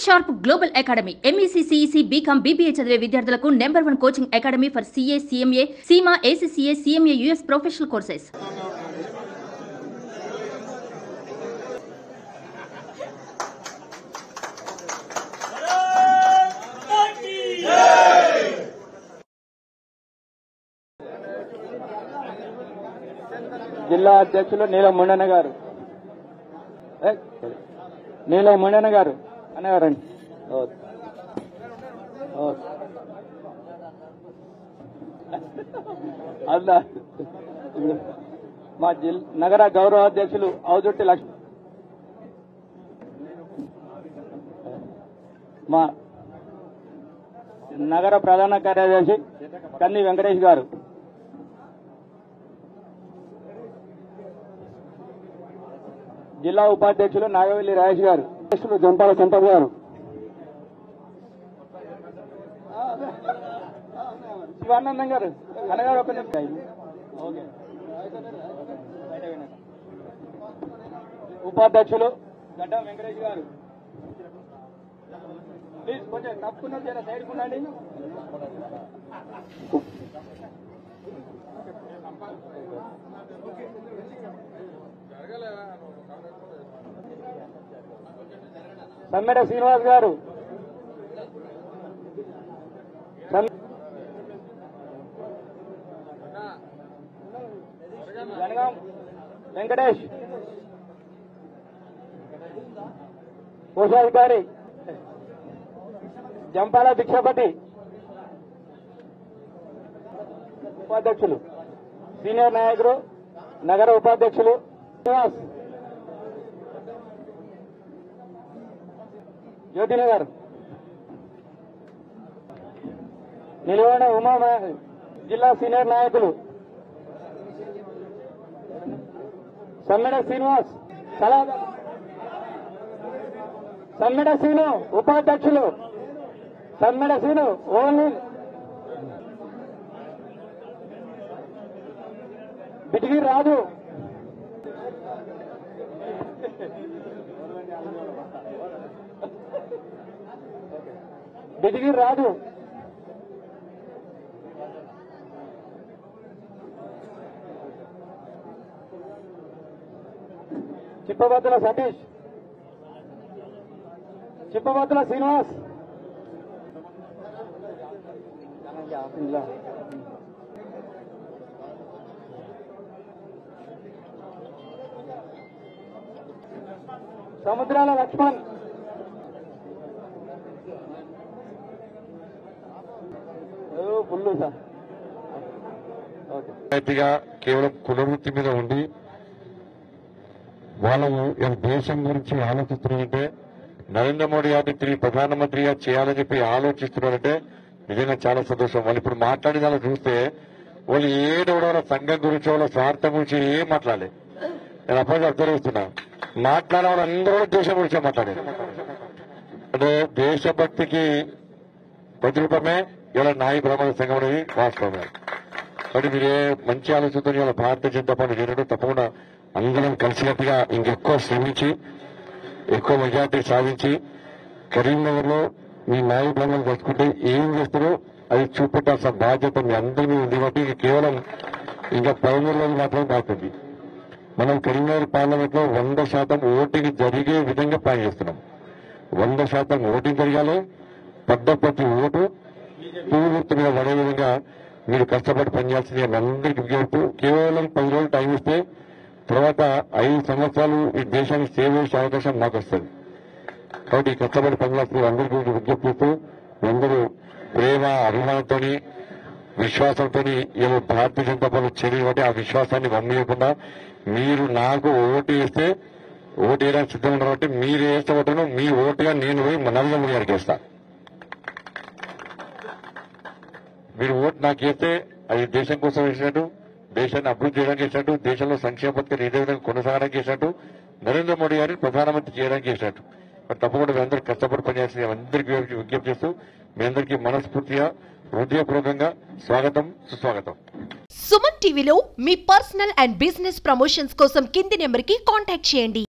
Sharp global academy MEC CEC BCom BBA చదివే విద్యార్థులకు number one coaching academy for CA CMA సీమా ACCA CMA US professional courses జిల్లా అధ్యక్షులు నీలం ముండన్న గారు ఏ, నీలం ముండన్న గారు అన్నగారండి ఓ. ఓ. అలా ఇప్పుడు మా జిల్ నగర గౌరవ అధ్యక్షులు అవుజుట్టి లక్ష్మి మా నగర ప్రధాన కార్యదర్శి కన్ని వెంకటేష్ గారు జిల్లా ఉపాధ్యక్షులు నాగవల్లి రాజేష్ గారు అధ్యక్షులు జంపాల సంపత్ గారు శివానందం గారు అనగారు ఒక నిమిషం. ఓకే. ఉపాధ్యక్షులు గడ్డం వెంకటేష్ గారు ప్లీజ్ కొంచెం తప్పుకున్న జర సైడ్ ఉండండి సమ్మెడ శ్రీనివాస్ గారు సమ్- జనగాం వెంకటేష్ కోశాధికారి జంపాల భిక్షపతి ఉపాధ్యక్షులు సీనియర్ నాయకులు నగర ఉపాధ్యక్షులు శ్రీనివాస్ జ్యోతినగర్ నిలవన ఉమా నాయ- జిల్లా సీనియర్ నాయకులు సమ్మెడ శ్రీనివాస్ సలా సమ్మెడ శ్రీను ఉపాధ్యక్షులు Sammeda Srinu only Bitigiri Raju Bitigiri Raju Chippabaddula Satish Chippabaddula Srinivas Samudrala Laxman full sir okay పంచాయతీగా కేవలం కులవృత్తి మీద ఉండి వాళ్ళము ఈ దేశం గురించి ఆలోచిస్తున్నారంటే నరేంద్ర మోడీ గారిని తిరిగి ప్రధానమంత్రిగా చేయాలని చెప్పి ఆలోచిస్తున్నారంటే నిజంగా చాలా సంతోషం వాళ్ళు ఇప్పుడు మాట్లాడిన దాన్ని చూస్తే వాళ్ళు ఏదో వాళ్ళ సంఘం గురించి వాళ్ళ స్వార్థం గురించి ఏం మాట్లాడలేదు నేను అప్పటికి అబ్జర్వ్ చేస్తున్నా మాట్లాడే వాళ్ళందరూ కూడా దేశం గురించే మాట్లాడారు అంటే దేశభక్తికి ప్రతిరూపమే ఇలా నాయ బ్రాహ్మణ సంఘం అనేది వాస్తవమే మరి మీరే మంచి ఆలోచనతో ఇవాళ భారతీయ జనతా పార్టీ చేరడం తప్పకుండా అందరం కలిసికట్టుగా ఇంకెక్కువ శ్రమించి ఎక్కువ మెజార్టీ సాధించి కరీంనగర్ లో మీ నాయ బ్రాహ్మణులు కలుసుకుంటే ఏం చేస్తారో అది చూపెట్టాల్సిన బాధ్యత మీ అందరి మీద ఉంది కాబట్టి ఇక కేవలం ఇంకా పదమూడు రోజులు మాత్రమే బాగుంది మనం కరీంనగర్ పార్లమెంట్ లో వంద శాతం ఓటింగ్ జరిగే విధంగా ప్లాన్ చేస్తున్నాం వంద శాతం ఓటింగ్ జరగాలి పడ్డ ప్రతి ఓటు పూర్తి మీద పడే విధంగా మీరు కష్టపడి పనిచేయాల్సింది మీ అందరికీ విజ్ఞప్తి కేవలం పది రోజులు టైం ఇస్తే తర్వాత ఐదు సంవత్సరాలు ఈ దేశానికి సేవ చేసే అవకాశం మాకు వస్తుంది కాబట్టి ఈ కష్టపడి పనిచేస్తున్న అందరికీ విజ్ఞప్తి చేస్తూ మీ అందరూ ప్రేమ అభిమానంతో విశ్వాసంతో ఇలా భారతీయ జనతా పార్టీ చేరి కాబట్టి ఆ విశ్వాసాన్ని వమ్మేయకుండా మీరు నాకు ఓటు వేస్తే ఓటు వేయడానికి సిద్ధంగా ఉన్నారు కాబట్టి మీరు వేస్తే ఓటును మీ ఓటుగా నేను పోయి మా నరేంద్ర మోడీ గారికి వేస్తా మీరు ఓటు నాకు వేస్తే అది దేశం కోసం వేసినట్టు దేశాన్ని అభివృద్ధి చేయడానికి చేసినట్టు దేశంలో సంక్షేమ పథకాలు ఏదే విధంగా కొనసాగడానికి చేసినట్టు నరేంద్ర మోడీ గారిని ప్రధానమంత్రి చేయడానికి చేసినట్టు మరి తప్పకుండా మీ అందరూ కష్టపడి పనిచేసి అందరికీ విజ్ఞప్తి చేస్తూ మీ అందరికీ మనస్ఫూర్తిగా హృదయపూర్వకంగా స్వాగతం సుస్వాగతం సుమన్ టీవీలో మీ పర్సనల్ అండ్ బిజినెస్ ప్రమోషన్స్ కోసం కింది నెంబర్కి కాంటాక్ట్ చేయండి